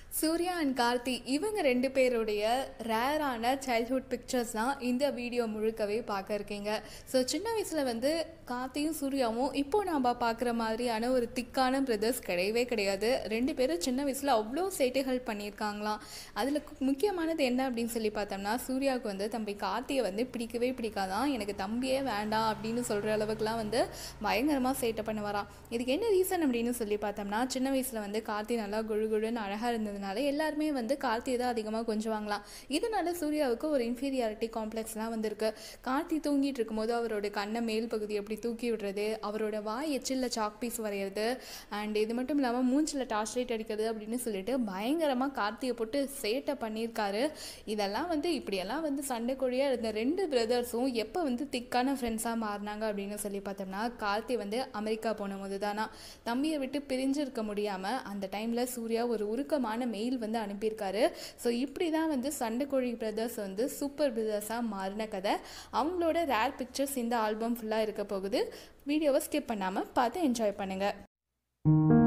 Surya and Karthi இவங்க ரெண்டு பேருடைய ரேரான சைல்ட்ஹுட் பிக்சர்ஸ் தான் இந்த வீடியோ முழுக்கவே பார்க்க இருக்கீங்க ஸோ சின்ன வயசில் வந்து கார்த்தியும் சூர்யாவும் இப்போ நம்ம பார்க்குற மாதிரியான ஒரு திக்கான பிரதர்ஸ் கிடையவே கிடையாது ரெண்டு பேரும் சின்ன வயசில் அவ்வளோ சேட்டைகள் பண்ணியிருக்காங்களாம் அதில் முக்கியமானது என்ன அப்படின்னு சொல்லி பார்த்தோம்னா சூர்யாவுக்கு வந்து தம்பி கார்த்தியை வந்து பிடிக்கவே பிடிக்காதான் எனக்கு தம்பியே வேண்டாம் அப்படின்னு சொல்கிற அளவுக்குலாம் வந்து பயங்கரமாக சேட்டை பண்ண வரான் இதுக்கு என்ன ரீசன் அப்படின்னு சொல்லி பார்த்தோம்னா சின்ன வயசில் வந்து கார்த்தி நல்லா குழு குழுன்னு அழகாக இருந்ததுனால எல்லாருமே வந்து கார்த்தியை தான் அதிகமாக கொஞ்சுவாங்களாம் இதனால சூர்யாவுக்கு ஒரு இன்ஃபீரியாரிட்டி காம்ப்ளெக்ஸ்லாம் வந்திருக்கு கார்த்தி தூங்கிட்டு இருக்கும்போது அவரோட கண்ணை மேல் பகுதி எப்படி தூக்கி விடுறது அவரோட வாய் எச்சிலில் சாக் பீஸ் வரைகிறது அண்ட் இது மட்டும் இல்லாமல் மூஞ்சில் டார்ச் லைட் அடிக்கிறது அப்படின்னு சொல்லிட்டு பயங்கரமாக கார்த்தியை போட்டு சேட்டை பண்ணியிருக்காரு இதெல்லாம் வந்து இப்படியெல்லாம் வந்து சண்டைக்கோழியாக இருந்த ரெண்டு பிரதர்ஸும் எப்போ வந்து திக்கான ஃப்ரெண்ட்ஸாக மாறினாங்க அப்படின்னு சொல்லி பார்த்தோம்னா கார்த்தி வந்து அமெரிக்கா போன போது தானா தம்பியை விட்டு பிரிஞ்சு இருக்க முடியாமல் அந்த டைமில் சூர்யா ஒரு உருக்கமான மெயில் வந்து அனுப்பியிருக்காரு ஸோ இப்படி தான் வந்து சண்டைக்கோழி பிரதர்ஸ் வந்து சூப்பர் பிரதர்ஸாக மாறின கதை அவங்களோட ரேர் பிக்சர்ஸ் இந்த ஆல்பம் ஃபுல்லாக இருக்க போகுது வீடியோவை ஸ்கிப் பண்ணாமல் பார்த்து என்ஜாய் பண்ணுங்கள்